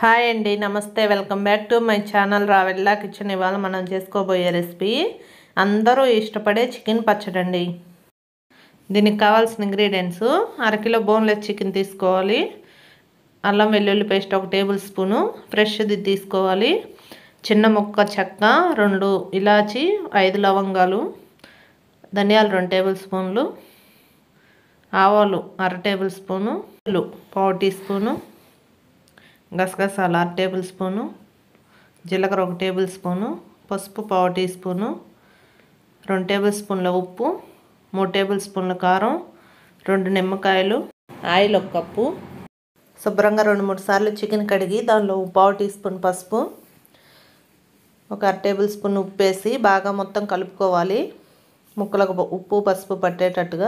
hi అండి నమస్తే welcome back to my channel Ravella kitchen ఇవాళ మనం చేసుకోబోయే రెసిపీ అందరూ ఇష్టపడే చికెన్ పచ్చడి అండి దీనికి కావాల్సిన ఇంగ్రీడియంట్స్ అరకిలో బోన్లెస్ చికెన్ తీసుకోవాలి అల్లం వెల్లుల్లి పేస్ట్ ఒక టేబుల్ స్పూను ఫ్రెష్ది తీసుకోవాలి చిన్న ముక్క చెక్క రెండు ఇలాచి ఐదు లవంగాలు ధనియాలు రెండు టేబుల్ స్పూన్లు ఆవాలు అర టేబుల్ స్పూను పావు టీ స్పూను గసగసాలు అర టేబుల్ స్పూను జీలకర్ర ఒక టేబుల్ స్పూను పసుపు పావు టీ స్పూను రెండు టేబుల్ స్పూన్ల ఉప్పు మూడు టేబుల్ స్పూన్ల కారం రెండు నిమ్మకాయలు ఆయిల్ ఒక కప్పు శుభ్రంగా రెండు మూడు సార్లు చికెన్ కడిగి దానిలో పావు టీ స్పూన్ పసుపు ఒక అర టేబుల్ స్పూన్ ఉప్పు వేసి బాగా మొత్తం కలుపుకోవాలి ముక్కలకు ఉప్పు పసుపు పట్టేటట్టుగా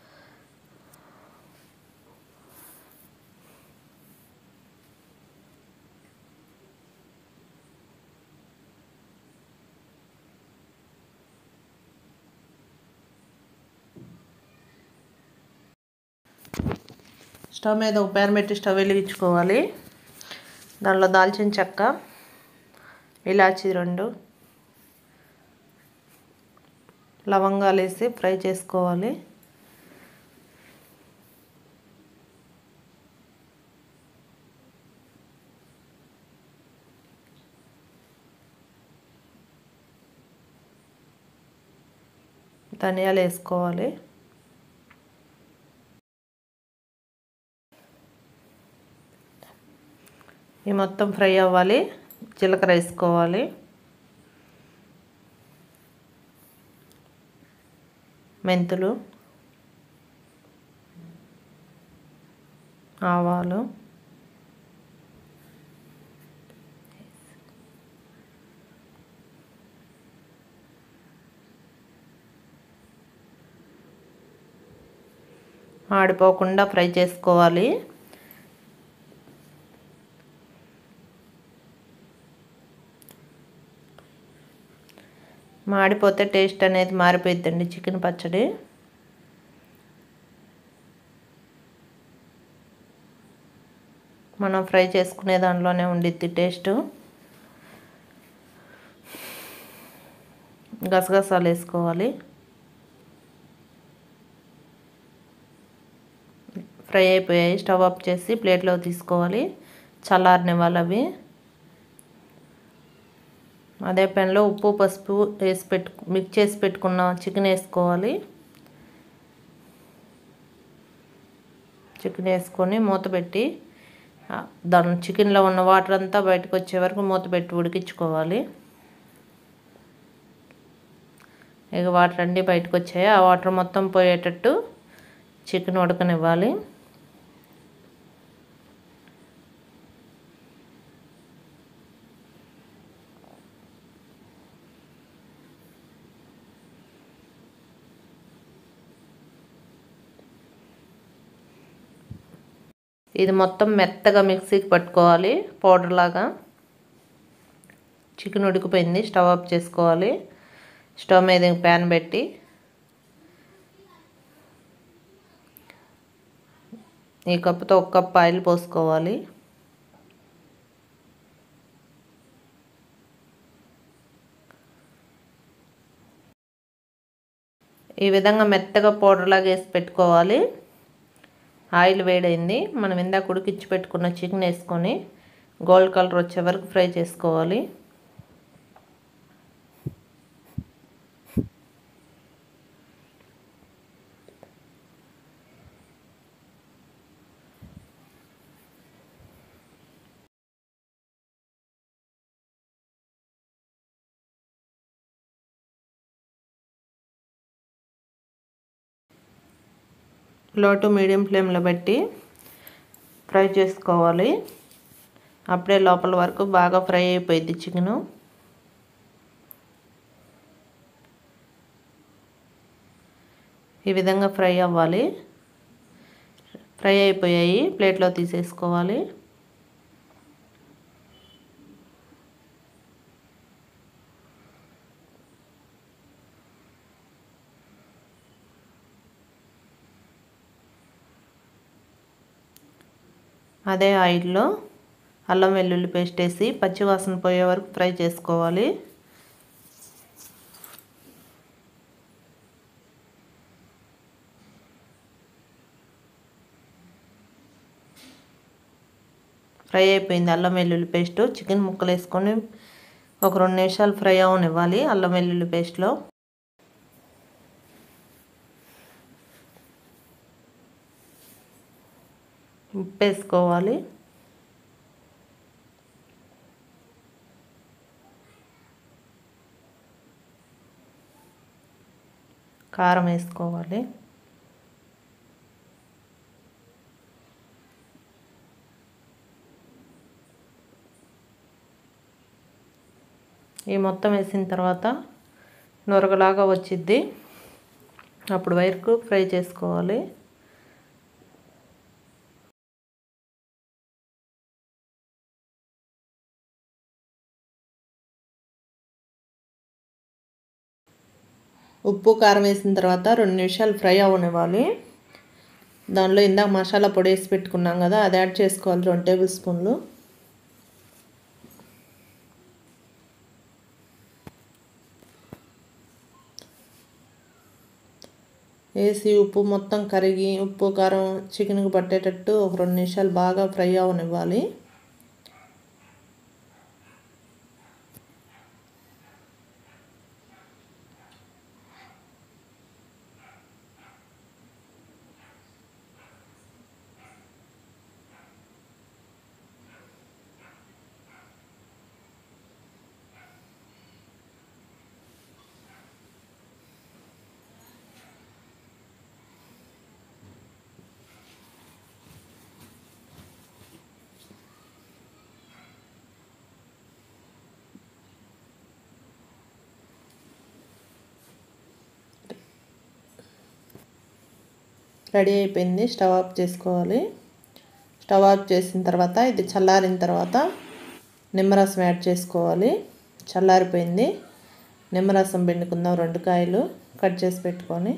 స్టవ్ మీద ఒక ప్యాన్ పెట్టి స్టవ్ వెలిగించుకోవాలి దానిలో దాల్చిన చెక్క ఇలాచి రెండు లవంగాలు వేసి ఫ్రై చేసుకోవాలి ధనియాలు వేసుకోవాలి ఇవి మొత్తం ఫ్రై అవ్వాలి జీలకర్ర వేసుకోవాలి మెంతులు ఆవాలు మాడిపోకుండా ఫ్రై చేసుకోవాలి మాడిపోతే టేస్ట్ అనేది మారిపోయిద్దండి చికెన్ పచ్చడి మనం ఫ్రై చేసుకునే దాంట్లోనే ఉండిద్ది టేస్ట్ గసగసాలు వేసుకోవాలి ఫ్రై అయిపోయాయి స్టవ్ ఆఫ్ చేసి ప్లేట్లో తీసుకోవాలి చల్లారనివ్వాలి అవి అదే పెన్లో ఉప్పు పసుపు వేసి పెట్టు మిక్స్ చేసి పెట్టుకున్న చికెన్ వేసుకోవాలి చికెన్ వేసుకొని మూత పెట్టి దాని చికెన్లో ఉన్న వాటర్ అంతా బయటకు వచ్చే వరకు మూత పెట్టి ఉడికించుకోవాలి ఇక వాటర్ అన్నీ బయటకు వచ్చాయి ఆ వాటర్ మొత్తం పోయేటట్టు చికెన్ ఉడకనివ్వాలి ఇది మొత్తం మెత్తగా మిక్సీకి పట్టుకోవాలి పౌడర్ లాగా చికెన్ ఉడికిపోయింది స్టవ్ ఆఫ్ చేసుకోవాలి స్టవ్ మీద ప్యాన్ పెట్టి ఈ కప్పుతో ఒక కప్ ఆయిల్ పోసుకోవాలి ఈ విధంగా మెత్తగా పౌడర్ లాగా వేసి పెట్టుకోవాలి ఆయిల్ వేడైంది మనం ఇందాక ఉడికించి పెట్టుకున్న చికెన్ వేసుకొని గోల్డ్ కలర్ వచ్చే వరకు ఫ్రై చేసుకోవాలి లో టు మీడియం ఫ్లేమ్లో పెట్టి ఫ్రై చేసుకోవాలి అప్పుడే లోపల వరకు బాగా ఫ్రై అయిపోయింది చికెను ఈ విధంగా ఫ్రై అవ్వాలి ఫ్రై అయిపోయాయి ప్లేట్లో తీసేసుకోవాలి అదే ఆయిల్లో అల్లం వెల్లుల్లి పేస్ట్ వేసి పచ్చివాసన పోయే వరకు ఫ్రై చేసుకోవాలి ఫ్రై అయిపోయింది అల్లం వెల్లుల్లి పేస్ట్ చికెన్ ముక్కలు వేసుకొని ఒక రెండు నిమిషాలు ఫ్రై అవనివ్వాలి అల్లం వెల్లుల్లి పేస్ట్లో ఉప్పు వేసుకోవాలి కారం వేసుకోవాలి ఈ మొత్తం వేసిన తర్వాత నొరగలాగా వచ్చిద్ది అప్పుడు వరకు ఫ్రై చేసుకోవాలి ఉప్పు కారం వేసిన తర్వాత రెండు నిమిషాలు ఫ్రై అవ్వనివ్వాలి దానిలో ఇందాక మసాలా పొడి వేసి పెట్టుకున్నాం కదా అది యాడ్ చేసుకోవాలి రెండు టేబుల్ స్పూన్లు వేసి ఉప్పు మొత్తం కరిగి ఉప్పు కారం చికెన్కి పట్టేటట్టు ఒక రెండు నిమిషాలు బాగా ఫ్రై అవనివ్వాలి రెడీ అయిపోయింది స్టవ్ ఆఫ్ చేసుకోవాలి స్టవ్ ఆఫ్ చేసిన తర్వాత ఇది చల్లారిన తర్వాత నిమ్మరసం యాడ్ చేసుకోవాలి చల్లారిపోయింది నిమ్మరసం పిండుకుందాం రెండు కాయలు కట్ చేసి పెట్టుకొని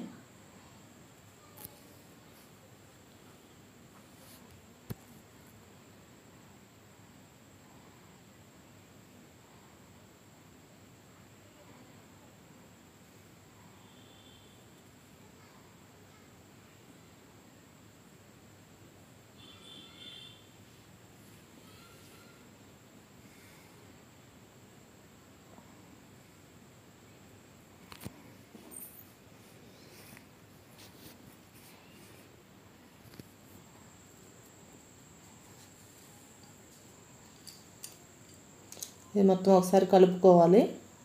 ఇది మొత్తం ఒకసారి కలుపుకోవాలి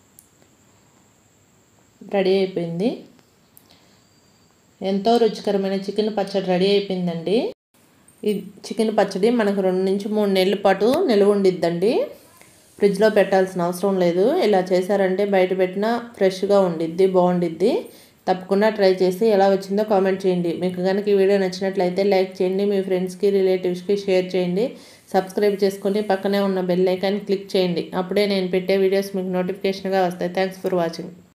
రెడీ అయిపోయింది ఎంతో రుచికరమైన చికెన్ పచ్చడి రెడీ అయిపోయిందండి ఈ చికెన్ పచ్చడి మనకు రెండు నుంచి మూడు నెలల పాటు నిల్వ ఉండిద్దండి ఫ్రిడ్జ్లో పెట్టాల్సిన అవసరం లేదు ఇలా చేశారంటే బయట పెట్టినా ఫ్రెష్గా ఉండిద్ది బాగుండిద్ది తప్పకుండా ట్రై చేసి ఎలా వచ్చిందో కామెంట్ చేయండి మీకు కనుక ఈ వీడియో నచ్చినట్లయితే లైక్ చేయండి మీ ఫ్రెండ్స్కి రిలేటివ్స్కి షేర్ చేయండి సబ్స్క్రైబ్ చేసుకొని పక్కనే ఉన్న బెల్ ఐకాన్ క్లిక్ చేయండి అప్పుడే నేను పెట్టే వీడియోస్ మీకు నోటిఫికేషన్గా వస్తాయి థ్యాంక్స్ ఫర్ వాచింగ్